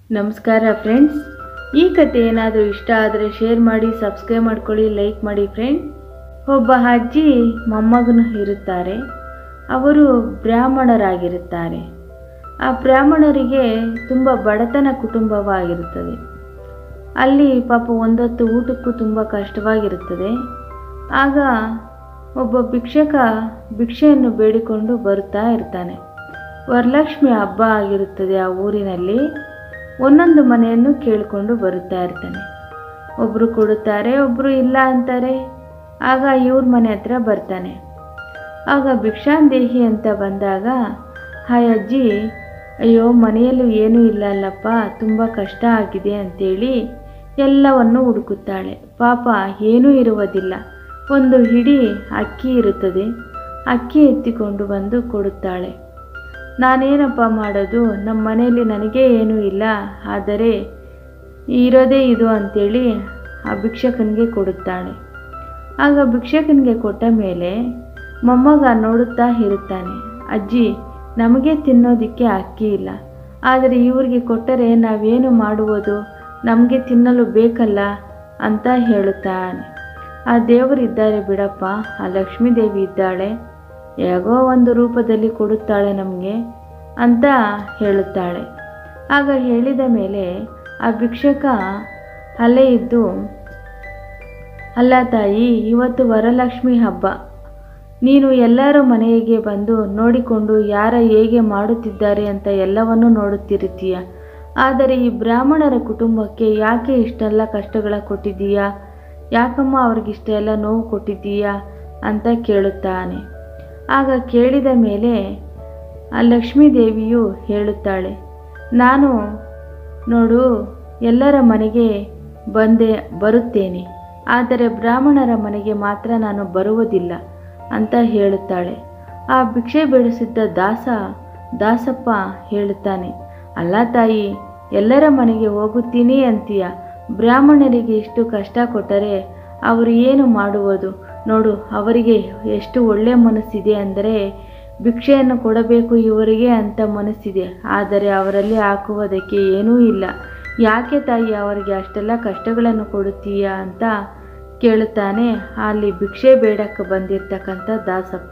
ನಮಸ್ಕಾರ ಫ್ರೆಂಡ್ಸ್ ಈ ಕತೆ ಏನಾದರೂ ಇಷ್ಟ ಆದರೆ ಶೇರ್ ಮಾಡಿ ಸಬ್ಸ್ಕ್ರೈಬ್ ಮಾಡ್ಕೊಳ್ಳಿ ಲೈಕ್ ಮಾಡಿ ಫ್ರೆಂಡ್ ಒಬ್ಬ ಅಜ್ಜಿ ಮೊಮ್ಮಗನು ಇರುತ್ತಾರೆ ಅವರು ಬ್ರಾಹ್ಮಣರಾಗಿರುತ್ತಾರೆ ಆ ಬ್ರಾಹ್ಮಣರಿಗೆ ತುಂಬ ಬಡತನ ಕುಟುಂಬವಾಗಿರುತ್ತದೆ ಅಲ್ಲಿ ಪಾಪ ಒಂದೊತ್ತು ಊಟಕ್ಕೂ ತುಂಬ ಕಷ್ಟವಾಗಿರುತ್ತದೆ ಆಗ ಒಬ್ಬ ಭಿಕ್ಷಕ ಭಿಕ್ಷೆಯನ್ನು ಬೇಡಿಕೊಂಡು ಬರುತ್ತಾ ಇರ್ತಾನೆ ವರಲಕ್ಷ್ಮಿ ಹಬ್ಬ ಆಗಿರುತ್ತದೆ ಆ ಊರಿನಲ್ಲಿ ಒಂದೊಂದು ಮನೆಯನ್ನು ಕೇಳಿಕೊಂಡು ಬರುತ್ತಾ ಇರ್ತಾನೆ ಒಬ್ಬರು ಕೊಡುತ್ತಾರೆ ಒಬ್ಬರು ಇಲ್ಲ ಅಂತಾರೆ ಆಗ ಇವ್ರ ಮನೆ ಹತ್ರ ಬರ್ತಾನೆ ಆಗ ಭಿಕ್ಷಾಂದೇಹಿ ಅಂತ ಬಂದಾಗ ಹಾಯ್ ಅಜ್ಜಿ ಅಯ್ಯೋ ಮನೆಯಲ್ಲೂ ಏನೂ ಇಲ್ಲ ಅಲ್ಲಪ್ಪ ತುಂಬ ಕಷ್ಟ ಆಗಿದೆ ಅಂತೇಳಿ ಎಲ್ಲವನ್ನು ಹುಡುಕುತ್ತಾಳೆ ಪಾಪ ಏನೂ ಇರುವುದಿಲ್ಲ ಒಂದು ಹಿಡಿ ಅಕ್ಕಿ ಇರುತ್ತದೆ ಅಕ್ಕಿ ಎತ್ತಿಕೊಂಡು ಬಂದು ಕೊಡುತ್ತಾಳೆ ನಾನೇನಪ್ಪ ಮಾಡೋದು ನಮ್ಮ ಮನೆಯಲ್ಲಿ ನನಗೇ ಏನೂ ಇಲ್ಲ ಆದರೆ ಇರೋದೇ ಇದು ಅಂತೇಳಿ ಆ ಭಿಕ್ಷಕನಿಗೆ ಕೊಡುತ್ತಾಳೆ ಆಗ ಭಿಕ್ಷಕನಿಗೆ ಕೊಟ್ಟ ಮೇಲೆ ಮೊಮ್ಮಗ ನೋಡುತ್ತಾ ಇರುತ್ತಾನೆ ಅಜ್ಜಿ ನಮಗೆ ತಿನ್ನೋದಕ್ಕೆ ಅಕ್ಕಿ ಇಲ್ಲ ಆದರೆ ಇವರಿಗೆ ಕೊಟ್ಟರೆ ನಾವೇನು ಮಾಡುವುದು ನಮಗೆ ತಿನ್ನಲು ಬೇಕಲ್ಲ ಅಂತ ಹೇಳುತ್ತಾನೆ ಆ ದೇವರಿದ್ದಾರೆ ಬಿಡಪ್ಪ ಆ ಲಕ್ಷ್ಮೀ ದೇವಿ ಇದ್ದಾಳೆ ಹೇಗೋ ಒಂದು ರೂಪದಲ್ಲಿ ಕೊಡುತ್ತಾಳೆ ನಮಗೆ ಅಂತ ಹೇಳುತ್ತಾಳೆ ಆಗ ಹೇಳಿದ ಮೇಲೆ ಆ ಭಿಕ್ಷಕ ಅಲ್ಲೇ ಇದ್ದು ಅಲ್ಲ ತಾಯಿ ಇವತ್ತು ವರಲಕ್ಷ್ಮಿ ಹಬ್ಬ ನೀನು ಎಲ್ಲರ ಮನೆಗೆ ಬಂದು ನೋಡಿಕೊಂಡು ಯಾರ ಹೇಗೆ ಮಾಡುತ್ತಿದ್ದಾರೆ ಅಂತ ಎಲ್ಲವನ್ನೂ ನೋಡುತ್ತಿರುತ್ತೀಯ ಆದರೆ ಈ ಬ್ರಾಹ್ಮಣರ ಕುಟುಂಬಕ್ಕೆ ಯಾಕೆ ಇಷ್ಟೆಲ್ಲ ಕಷ್ಟಗಳ ಕೊಟ್ಟಿದ್ದೀಯಾ ಯಾಕಮ್ಮ ಅವ್ರಿಗಿಷ್ಟೆಲ್ಲ ನೋವು ಕೊಟ್ಟಿದ್ದೀಯಾ ಅಂತ ಕೇಳುತ್ತಾನೆ ಆಗ ಕೇಳಿದ ಮೇಲೆ ಆ ಲಕ್ಷ್ಮೀ ದೇವಿಯು ಹೇಳುತ್ತಾಳೆ ನಾನು ನೋಡು ಎಲ್ಲರ ಮನೆಗೆ ಬಂದೆ ಬರುತ್ತೇನೆ ಆದರೆ ಬ್ರಾಹ್ಮಣರ ಮನೆಗೆ ಮಾತ್ರ ನಾನು ಬರುವುದಿಲ್ಲ ಅಂತ ಹೇಳುತ್ತಾಳೆ ಆ ಭಿಕ್ಷೆ ಬೇಡಿಸಿದ್ದ ದಾಸ ದಾಸಪ್ಪ ಹೇಳುತ್ತಾನೆ ಅಲ್ಲ ತಾಯಿ ಎಲ್ಲರ ಮನೆಗೆ ಹೋಗುತ್ತೀನಿ ಅಂತೀಯ ಬ್ರಾಹ್ಮಣರಿಗೆ ಇಷ್ಟು ಕಷ್ಟ ಕೊಟ್ಟರೆ ಅವರು ಏನು ಮಾಡುವುದು ನೋಡು ಅವರಿಗೆ ಎಷ್ಟು ಒಳ್ಳೆಯ ಮನಸ್ಸಿದೆ ಅಂದರೆ ಭಿಕ್ಷೆಯನ್ನು ಕೊಡಬೇಕು ಇವರಿಗೆ ಅಂತ ಮನಸ್ಸಿದೆ ಆದರೆ ಅವರಲ್ಲಿ ಹಾಕುವುದಕ್ಕೆ ಏನೂ ಇಲ್ಲ ಯಾಕೆ ತಾಯಿ ಅವರಿಗೆ ಅಷ್ಟೆಲ್ಲ ಕಷ್ಟಗಳನ್ನು ಕೊಡುತ್ತೀಯಾ ಅಂತ ಕೇಳುತ್ತಾನೆ ಅಲ್ಲಿ ಭಿಕ್ಷೆ ಬೇಡಕ್ಕೆ ಬಂದಿರ್ತಕ್ಕಂಥ ದಾಸಪ್ಪ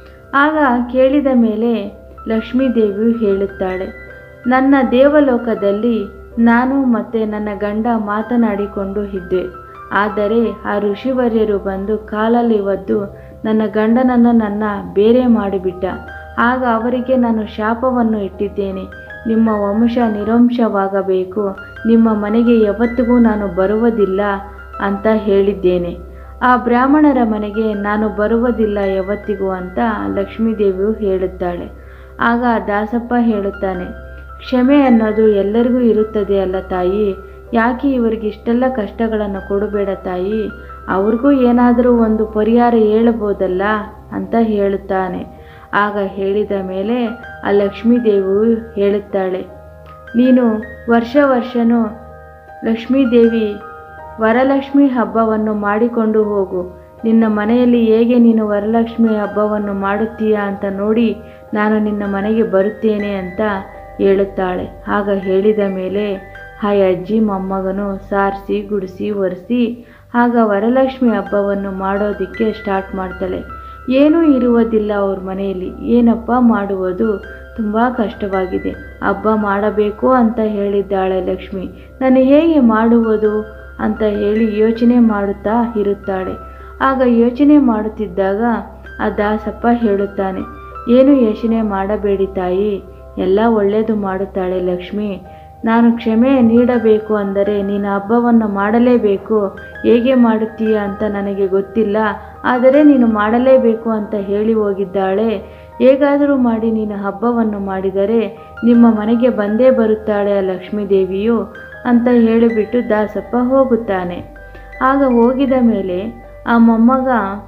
ಆಗ ಕೇಳಿದ ಮೇಲೆ ಲಕ್ಷ್ಮೀ ದೇವಿಯು ಹೇಳುತ್ತಾಳೆ ನನ್ನ ದೇವಲೋಕದಲ್ಲಿ ನಾನು ಮತ್ತು ನನ್ನ ಗಂಡ ಮಾತನಾಡಿಕೊಂಡು ಇದ್ದೆ ಆದರೆ ಆ ಋಷಿವರ್ಯರು ಬಂದು ಕಾಲಲ್ಲಿ ಒದ್ದು ನನ್ನ ಗಂಡನನ್ನು ನನ್ನ ಬೇರೆ ಮಾಡಿಬಿಟ್ಟ ಆಗ ಅವರಿಗೆ ನಾನು ಶಾಪವನ್ನು ಇಟ್ಟಿದ್ದೇನೆ ನಿಮ್ಮ ವಂಶ ನಿರಂಶವಾಗಬೇಕು ನಿಮ್ಮ ಮನೆಗೆ ಯಾವತ್ತಿಗೂ ನಾನು ಬರುವುದಿಲ್ಲ ಅಂತ ಹೇಳಿದ್ದೇನೆ ಆ ಬ್ರಾಹ್ಮಣರ ಮನೆಗೆ ನಾನು ಬರುವುದಿಲ್ಲ ಯಾವತ್ತಿಗೂ ಅಂತ ಲಕ್ಷ್ಮೀದೇವಿಯು ಹೇಳುತ್ತಾಳೆ ಆಗ ದಾಸಪ್ಪ ಹೇಳುತ್ತಾನೆ ಕ್ಷಮೆ ಅನ್ನೋದು ಎಲ್ಲರಿಗೂ ಇರುತ್ತದೆ ಅಲ್ಲ ತಾಯಿ ಯಾಕೆ ಇವರಿಗೆ ಇಷ್ಟೆಲ್ಲ ಕಷ್ಟಗಳನ್ನು ಕೊಡಬೇಡ ತಾಯಿ ಅವ್ರಿಗೂ ಏನಾದರೂ ಒಂದು ಪರಿಹಾರ ಹೇಳಬಹುದಲ್ಲ ಅಂತ ಹೇಳುತ್ತಾನೆ ಆಗ ಹೇಳಿದ ಮೇಲೆ ಆ ಲಕ್ಷ್ಮೀ ದೇವಿಯು ಹೇಳುತ್ತಾಳೆ ನೀನು ವರ್ಷ ವರ್ಷನೂ ಲಕ್ಷ್ಮೀದೇವಿ ವರಲಕ್ಷ್ಮಿ ಹಬ್ಬವನ್ನು ಮಾಡಿಕೊಂಡು ಹೋಗು ನಿನ್ನ ಮನೆಯಲ್ಲಿ ಹೇಗೆ ನೀನು ವರಲಕ್ಷ್ಮಿ ಹಬ್ಬವನ್ನು ಮಾಡುತ್ತೀಯಾ ಅಂತ ನೋಡಿ ನಾನು ನಿನ್ನ ಮನೆಗೆ ಬರುತ್ತೇನೆ ಅಂತ ಹೇಳುತ್ತಾಳೆ ಆಗ ಹೇಳಿದ ಮೇಲೆ ಆ ಅಜ್ಜಿ ಮೊಮ್ಮಗನು ಸಾರಿಸಿ ಗುಡಿಸಿ ಒರೆಸಿ ಆಗ ವರಲಕ್ಷ್ಮಿ ಹಬ್ಬವನ್ನು ಮಾಡೋದಕ್ಕೆ ಸ್ಟಾರ್ಟ್ ಮಾಡ್ತಾಳೆ ಏನೂ ಇರುವುದಿಲ್ಲ ಅವ್ರ ಮನೆಯಲ್ಲಿ ಏನಪ್ಪ ಮಾಡುವುದು ತುಂಬ ಕಷ್ಟವಾಗಿದೆ ಹಬ್ಬ ಮಾಡಬೇಕು ಅಂತ ಹೇಳಿದ್ದಾಳೆ ಲಕ್ಷ್ಮಿ ನಾನು ಹೇಗೆ ಮಾಡುವುದು ಅಂತ ಹೇಳಿ ಯೋಚನೆ ಮಾಡುತ್ತಾ ಇರುತ್ತಾಳೆ ಆಗ ಯೋಚನೆ ಮಾಡುತ್ತಿದ್ದಾಗ ಆ ದಾಸಪ್ಪ ಹೇಳುತ್ತಾನೆ ಏನು ಯೋಚನೆ ಮಾಡಬೇಡಿ ತಾಯಿ ಎಲ್ಲ ಒಳ್ಳೆಯದು ಮಾಡುತ್ತಾಳೆ ಲಕ್ಷ್ಮಿ ನಾನು ಕ್ಷಮೆ ನೀಡಬೇಕು ಅಂದರೆ ನೀನು ಹಬ್ಬವನ್ನು ಮಾಡಲೇಬೇಕು ಹೇಗೆ ಮಾಡುತ್ತೀಯ ಅಂತ ನನಗೆ ಗೊತ್ತಿಲ್ಲ ಆದರೆ ನೀನು ಮಾಡಲೇಬೇಕು ಅಂತ ಹೇಳಿ ಹೋಗಿದ್ದಾಳೆ ಹೇಗಾದರೂ ಮಾಡಿ ನೀನು ಹಬ್ಬವನ್ನು ಮಾಡಿದರೆ ನಿಮ್ಮ ಮನೆಗೆ ಬಂದೇ ಬರುತ್ತಾಳೆ ಆ ಲಕ್ಷ್ಮೀ ದೇವಿಯು ಅಂತ ಹೇಳಿಬಿಟ್ಟು ದಾಸಪ್ಪ ಹೋಗುತ್ತಾನೆ ಆಗ ಹೋಗಿದ ಮೇಲೆ ಆ ಮೊಮ್ಮಗ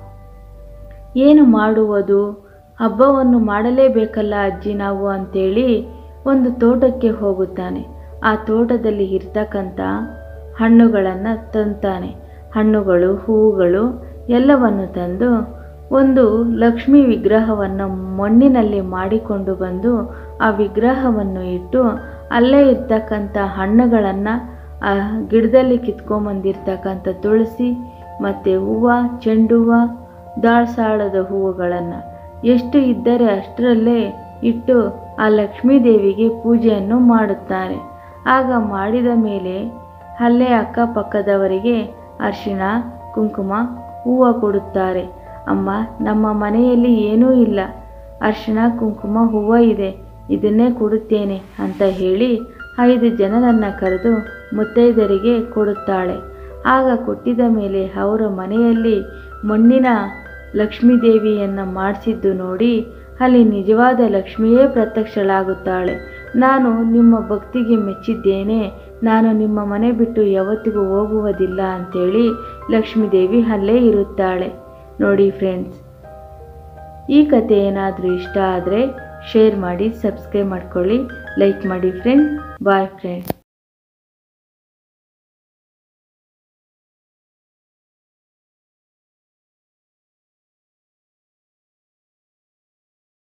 ಏನು ಮಾಡುವುದು ಹಬ್ಬವನ್ನು ಮಾಡಲೇಬೇಕಲ್ಲ ಅಜ್ಜಿ ನಾವು ಅಂತೇಳಿ ಒಂದು ತೋಟಕ್ಕೆ ಹೋಗುತ್ತಾನೆ ಆ ತೋಟದಲ್ಲಿ ಇರ್ತಕ್ಕಂಥ ಹಣ್ಣುಗಳನ್ನು ತಂತಾನೆ ಹಣ್ಣುಗಳು ಹೂವುಗಳು ಎಲ್ಲವನ್ನು ತಂದು ಒಂದು ಲಕ್ಷ್ಮಿ ವಿಗ್ರಹವನ್ನು ಮಣ್ಣಿನಲ್ಲಿ ಮಾಡಿಕೊಂಡು ಬಂದು ಆ ವಿಗ್ರಹವನ್ನು ಇಟ್ಟು ಅಲ್ಲೇ ಇರ್ತಕ್ಕಂಥ ಹಣ್ಣುಗಳನ್ನು ಆ ಗಿಡದಲ್ಲಿ ಕಿತ್ಕೊಂಬಂದಿರ್ತಕ್ಕಂಥ ತುಳಸಿ ಮತ್ತು ಹೂವು ಚೆಂಡು ಹೂವು ದಾಳಸಾಳದ ಹೂವುಗಳನ್ನು ಎಷ್ಟು ಇದ್ದರೆ ಅಷ್ಟರಲ್ಲೇ ಇಟ್ಟು ಆ ಲಕ್ಷ್ಮೀ ದೇವಿಗೆ ಪೂಜೆಯನ್ನು ಮಾಡುತ್ತಾರೆ ಆಗ ಮಾಡಿದ ಮೇಲೆ ಅಲ್ಲೇ ಅಕ್ಕಪಕ್ಕದವರಿಗೆ ಅರಿಶಿಣ ಕುಂಕುಮ ಹೂವು ಕೊಡುತ್ತಾರೆ ಅಮ್ಮ ನಮ್ಮ ಮನೆಯಲ್ಲಿ ಏನೂ ಇಲ್ಲ ಅರಿಶಿಣ ಕುಂಕುಮ ಹೂವು ಇದೆ ಇದನ್ನೇ ಕೊಡುತ್ತೇನೆ ಅಂತ ಹೇಳಿ ಐದು ಜನರನ್ನು ಕರೆದು ಮುತ್ತೈದರಿಗೆ ಕೊಡುತ್ತಾಳೆ ಆಗ ಕೊಟ್ಟಿದ ಮೇಲೆ ಅವರ ಮನೆಯಲ್ಲಿ ಮಣ್ಣಿನ ಲಕ್ಷ್ಮೀ ದೇವಿಯನ್ನು ಮಾಡಿಸಿದ್ದು ನೋಡಿ ಅಲ್ಲಿ ನಿಜವಾದ ಲಕ್ಷ್ಮಿಯೇ ಪ್ರತ್ಯಕ್ಷಳಾಗುತ್ತಾಳೆ ನಾನು ನಿಮ್ಮ ಭಕ್ತಿಗೆ ಮೆಚ್ಚಿದ್ದೇನೆ ನಾನು ನಿಮ್ಮ ಮನೆ ಬಿಟ್ಟು ಯಾವತ್ತಿಗೂ ಹೋಗುವುದಿಲ್ಲ ಅಂತೇಳಿ ಲಕ್ಷ್ಮೀದೇವಿ ಅಲ್ಲೇ ಇರುತ್ತಾಳೆ ನೋಡಿ ಫ್ರೆಂಡ್ಸ್ ಈ ಕತೆ ಏನಾದರೂ ಇಷ್ಟ ಆದರೆ ಶೇರ್ ಮಾಡಿ ಸಬ್ಸ್ಕ್ರೈಬ್ ಮಾಡ್ಕೊಳ್ಳಿ ಲೈಕ್ ಮಾಡಿ ಫ್ರೆಂಡ್ ಬಾಯ್ ಫ್ರೆಂಡ್